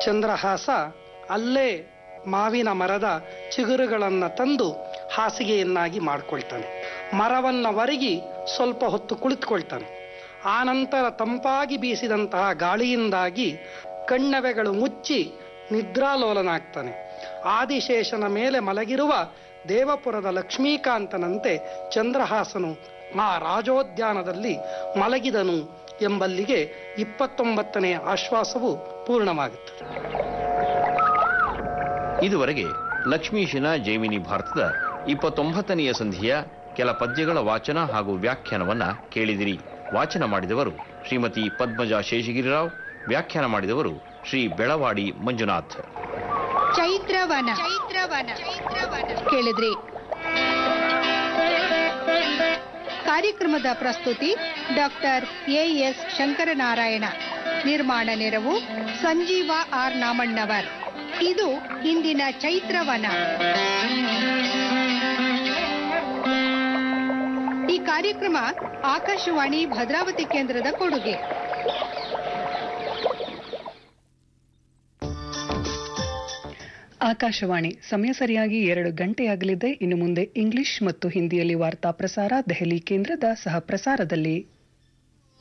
ಚಂದ್ರಹಾಸ ಅಲ್ಲೇ ಮಾವಿನ ಮರದ ಚಿಗುರುಗಳನ್ನು ತಂದು ಹಾಸಿಗೆಯನ್ನಾಗಿ ಮಾಡ್ಕೊಳ್ತಾನೆ ಮರವನ್ನ ಒರಗಿ ಸ್ವಲ್ಪ ಹೊತ್ತು ಕುಳಿತುಕೊಳ್ತಾನೆ ಆನಂತರ ತಂಪಾಗಿ ಬೀಸಿದಂತಹ ಗಾಳಿಯಿಂದಾಗಿ ಕಣ್ಣವೆಗಳು ಮುಚ್ಚಿ ನಿದ್ರಾಲೋಲನಾಗ್ತಾನೆ ಆದಿಶೇಷನ ಮೇಲೆ ಮಲಗಿರುವ ದೇವಪುರದ ಲಕ್ಷ್ಮೀಕಾಂತನಂತೆ ಚಂದ್ರಹಾಸನು ಆ ರಾಜೋದ್ಯಾನದಲ್ಲಿ ಮಲಗಿದನು ಎಂಬಲ್ಲಿಗೆ ಇಪ್ಪತ್ತೊಂಬತ್ತನೆಯ ಆಶ್ವಾಸವು ಪೂರ್ಣವಾಗುತ್ತದೆ ಇದುವರೆಗೆ ಲಕ್ಷ್ಮೀಶನ ಜೈಮಿನಿ ಭಾರತದ ಇಪ್ಪತ್ತೊಂಬತ್ತನೆಯ ಸಂಧಿಯ ಕೆಲ ಪದ್ಯಗಳ ವಾಚನ ಹಾಗೂ ವ್ಯಾಖ್ಯಾನವನ್ನ ಕೇಳಿದಿರಿ ವಾಚನ ಮಾಡಿದವರು ಶ್ರೀಮತಿ ಪದ್ಮಜಾ ಶೇಷಗಿರಿರಾವ್ ವ್ಯಾಖ್ಯಾನ ಮಾಡಿದವರು ಶ್ರೀ ಬೆಳವಾಡಿ ಮಂಜುನಾಥ್ ಚೈತ್ರವನ ಚೈತ್ರವನ ಕೇಳಿದ್ರಿ ಕಾರ್ಯಕ್ರಮದ ಪ್ರಸ್ತುತಿ ಡಾಕ್ಟರ್ ಎ ಎಸ್ ಶಂಕರನಾರಾಯಣ ನಿರ್ಮಾಣ ನೆರವು ಸಂಜೀವ ಆರ್ ನಾಮಣ್ಣವರ್ ಇದು ಇಂದಿನ ಚೈತ್ರವನ ಈ ಕಾರ್ಯಕ್ರಮ ಆಕಾಶವಾಣಿ ಭದ್ರಾವತಿ ಕೇಂದ್ರದ ಕೊಡುಗೆ ಆಕಾಶವಾಣಿ ಸಮಯ ಸರಿಯಾಗಿ ಎರಡು ಗಂಟೆಯಾಗಲಿದೆ ಇನ್ನು ಮುಂದೆ ಇಂಗ್ಲಿಷ್ ಮತ್ತು ಹಿಂದಿಯಲ್ಲಿ ವಾರ್ತಾ ಪ್ರಸಾರ ದೆಹಲಿ ಕೇಂದ್ರದ ಸಹ ಪ್ರಸಾರದಲ್ಲಿ